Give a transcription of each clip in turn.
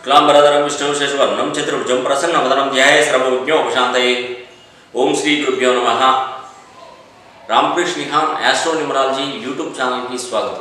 శుక్లాంబరధరం విష్ణు శశివర్ణం చతుర్భుజం ప్రసన్నవదనం ధ్యాయ సర్వవిజ్ఞోపశాంతయే ఓం శ్రీ గురుభ్యో నమ Ramakrishna Nihan astro numerology YouTube ఛానల్కి స్వాగతం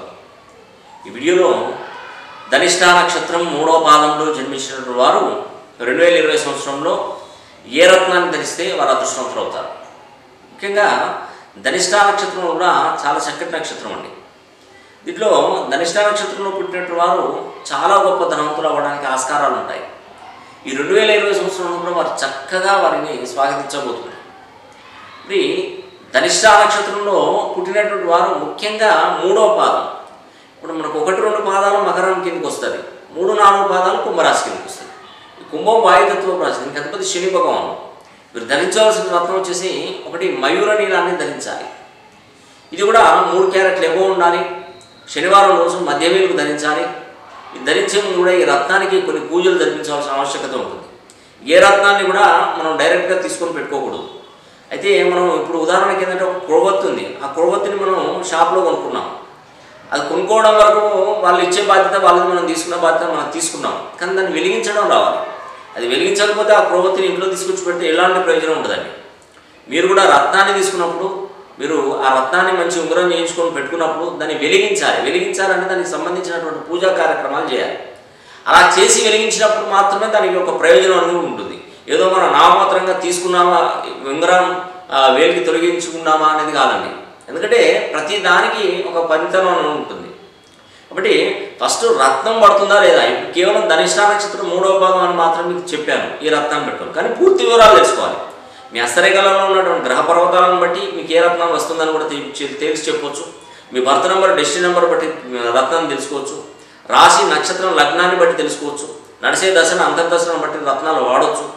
ఈ వీడియోలో ధనిష్టా నక్షత్రం మూడో పాదంలో జన్మించినటువంటి వారు రెండు వేల ఇరవై సంవత్సరంలో ఏ రత్నాన్ని ధరిస్తే వారు అదృష్టవంతులు అవుతారు ముఖ్యంగా ధనిష్టా నక్షత్రం కూడా చాలా చక్కటి నక్షత్రం అండి దీంట్లో ధనిష్ట నక్షత్రంలో పుట్టినటువంటి వారు చాలా గొప్ప ధనవంతులు అవ్వడానికి ఆస్కారాలు ఉంటాయి ఈ రెండు వేల ఇరవై సంవత్సరంలో కూడా వారు చక్కగా వారిని స్వాగతించబోతున్నారు మరి ధనిష్ట నక్షత్రంలో పుట్టినటువంటి వారు ముఖ్యంగా మూడో పాదం ఇప్పుడు మనకు ఒకటి రెండు పాదాలు మకరం కిందకి వస్తుంది మూడు నాలుగు పాదాలు కుంభరాశి కిందకి వస్తుంది ఈ కుంభం వాయుతత్వ రాశి దీనికి అధిపతి శని భగవాను మీరు ధరించవలసిన రత్నం వచ్చేసి ఒకటి మయూర నీలాన్ని ధరించాలి ఇది కూడా మూడు క్యారెట్లు ఎబో ఉండాలి శనివారం రోజు మధ్యవేలకు ధరించాలి ఇది ధరించే ముందు కూడా ఈ రత్నానికి కొన్ని పూజలు జరిపించాల్సిన ఆవశ్యకత ఉంటుంది ఏ రత్నాన్ని కూడా మనం డైరెక్ట్గా తీసుకొని పెట్టుకోకూడదు అయితే మనం ఇప్పుడు ఉదాహరణకి ఏంటంటే ఒక కొవ్వొత్తు ఉంది ఆ కొవ్వొత్తుని మనం షాప్లో కొనుక్కున్నాం అది కొనుక్కోవడం వరకు వాళ్ళు ఇచ్చే బాధ్యత వాళ్ళది మనం తీసుకున్న బాధ్యత మనం తీసుకున్నాం కానీ దాన్ని వెలిగించడం రావాలి అది వెలిగించకపోతే ఆ కొవ్వొత్తిని ఇంట్లో తీసుకొచ్చి పెడితే ఎలాంటి ప్రయోజనం ఉండదండి మీరు కూడా రత్నాన్ని తీసుకున్నప్పుడు మీరు ఆ రత్నాన్ని మంచి ఉంగరం చేయించుకొని పెట్టుకున్నప్పుడు దాన్ని వెలిగించాలి వెలిగించాలంటే దానికి సంబంధించినటువంటి పూజా కార్యక్రమాలు చేయాలి అలా చేసి వెలిగించినప్పుడు మాత్రమే దానికి ఒక ప్రయోజనం అనేది ఉంటుంది ఏదో మనం నామమాత్రంగా తీసుకున్నామా ఉంగరం ఆ, వేలికి తొలగించుకున్నామా అనేది కాదండి ఎందుకంటే ప్రతి దానికి ఒక పనితనం అనేది ఉంటుంది కాబట్టి ఫస్ట్ రత్నం పడుతుందా లేదా ఇప్పుడు కేవలం ధనిష్ట నక్షత్రం మూడవ భాగం అని మాత్రం మీకు చెప్పాను ఈ రత్నం పెట్టుకోవాలి కానీ పూర్తి వివరాలు తెలుసుకోవాలి మీ అస్తరేఖలలో ఉన్నటువంటి గ్రహ పర్వతాలను బట్టి మీకు ఏ రత్నం వస్తుందని కూడా తె- చె- తెలిసి చెప్పొచ్చు మీ బర్త్ నెంబర్ డెస్టినీ నెంబర్ బట్టి రత్నాన్ని తెలుసుకోవచ్చు రాశి నక్షత్రం లగ్నాన్ని బట్టి తెలుసుకోవచ్చు నడిసే దశను అంతర్దశను బట్టి రత్నాలు వాడవచ్చు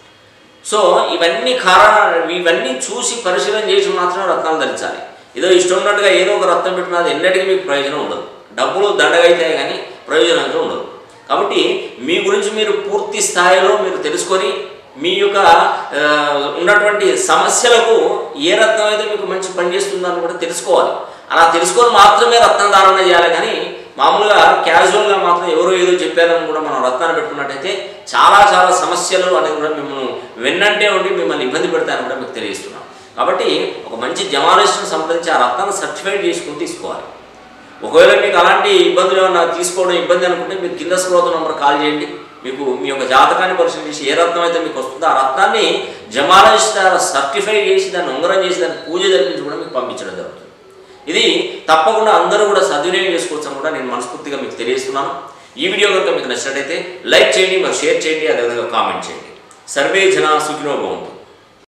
సో ఇవన్నీ కారణాలు ఇవన్నీ చూసి పరిశీలన చేసి మాత్రమే రత్నాలు ధరించాలి ఏదో ఇష్టం ఉన్నట్టుగా ఏదో ఒక రత్నం పెట్టుకున్నది ఎన్నటికీ మీకు ప్రయోజనం ఉండదు డబ్బులు దండగైతే కానీ ప్రయోజనం అయితే ఉండదు కాబట్టి మీ గురించి మీరు పూర్తి స్థాయిలో మీరు తెలుసుకొని మీ యొక్క ఆ, ఉన్నటువంటి సమస్యలకు ఏ రత్నం అయితే మీకు మంచి పని చేస్తుందని కూడా తెలుసుకోవాలి అలా తెలుసుకొని మాత్రమే రత్నం ధారణ చేయాలి కానీ మామూలుగా క్యాజువల్గా మాత్రం ఎవరో ఏదో చెప్పారని కూడా మనం రత్నాన్ని పెట్టుకున్నట్టయితే చాలా చాలా సమస్యలు అనేది కూడా మిమ్మల్ని వెన్నంటే ఉండి మిమ్మల్ని ఇబ్బంది పెడతాయని కూడా మీకు తెలియజేస్తున్నాం కాబట్టి ఒక మంచి జమాలిస్ట్ని సంప్రదించి ఆ రత్నాన్ని సర్టిఫైడ్ చేసుకుని తీసుకోవాలి ఒకవేళ మీకు అలాంటి ఇబ్బందులు ఏమన్నా తీసుకోవడం ఇబ్బంది అనుకుంటే మీరు కింద స్క్రోత నంబర్ కాల్ చేయండి మీకు మీ యొక్క జాతకాన్ని పరిశీలన చేసి ఏ రత్నం అయితే మీకు వస్తుందో ఆ రత్నాన్ని జమాలిస్ట్ సర్టిఫై చేసి దాన్ని ఉంగరం చేసి దాన్ని పూజ జరిపించి కూడా మీకు పంపించడం జరుగుతుంది ఇది తప్పకుండా అందరూ కూడా సద్వినియోగం చేసుకోవచ్చని కూడా నేను మనస్ఫూర్తిగా మీకు తెలియజేస్తున్నాను ఈ వీడియో కనుక మీకు నచ్చినట్టయితే లైక్ చేయండి మరి షేర్ చేయండి అదేవిధంగా కామెంట్ చేయండి సర్వే జన సుఖినో భవంతు